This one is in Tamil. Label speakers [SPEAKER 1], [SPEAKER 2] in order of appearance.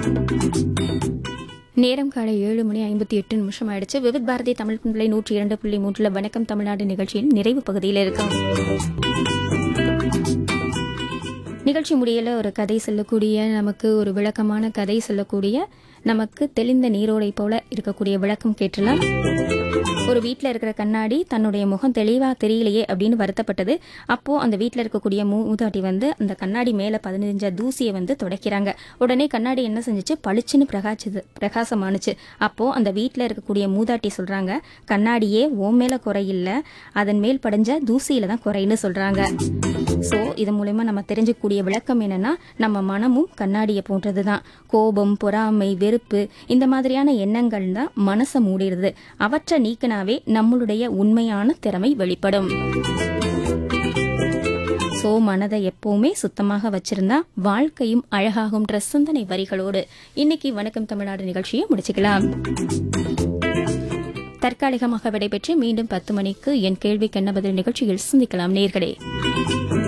[SPEAKER 1] நேரம் காலை ஏழு மணி ஐம்பத்தி எட்டு நிமிஷம் ஆயிடுச்சு விவித் பாரதி தமிழ் பிள்ளை நூற்றி இரண்டு புள்ளி மூன்றுல வணக்கம் தமிழ்நாடு நிகழ்ச்சியின் நிறைவு பகுதியில் இருக்கோம் நிகழ்ச்சி முடியல ஒரு கதை சொல்லக்கூடிய நமக்கு ஒரு விளக்கமான கதை சொல்லக்கூடிய நமக்கு தெளிந்த நீரோடை போல இருக்கக்கூடிய விளக்கம் கேட்டலாம் ஒரு வீட்டில் இருக்கிற கண்ணாடி தன்னுடைய முகம் தெளிவா தெரியலையே அப்படின்னு வருத்தப்பட்டது அப்போ அந்த வீட்டில் இருக்கக்கூடிய மூதாட்டி வந்து அந்த கண்ணாடி மேல பதினஞ்ச தூசியை வந்து துடைக்கிறாங்க உடனே கண்ணாடி என்ன செஞ்சுச்சு பளிச்சுன்னு பிரகாச்சுது பிரகாசமானுச்சு அப்போ அந்த வீட்டில் இருக்கக்கூடிய மூதாட்டி சொல்றாங்க கண்ணாடியே ஓ மேல குறையில்ல அதன் மேல் படிஞ்ச தூசியில தான் குறைன்னு சொல்றாங்க சோ இது மூலயமா நம்ம தெரிஞ்சுக்கக்கூடிய விளக்கம் என்னன்னா நம்ம மனமும் கண்ணாடியை போன்றது தான் கோபம் பொறாமை வெறுப்பு இந்த மாதிரியான எண்ணங்கள் தான் மனசை மூடிடுது அவற்றை நீக்கினாவே நம்மளுடைய உண்மையான திறமை வெளிப்படும் சோ மனதை எப்பவுமே சுத்தமாக வச்சிருந்தா வாழ்க்கையும் அழகாகும்ன்ற சிந்தனை வரிகளோடு இன்னைக்கு வணக்கம் தமிழ்நாடு நிகழ்ச்சியை முடிச்சுக்கலாம் தற்காலிகமாக விடைபெற்று மீண்டும் பத்து மணிக்கு என் கேள்விக்கு என்ன பதில் நிகழ்ச்சியில் சிந்திக்கலாம் நேர்களே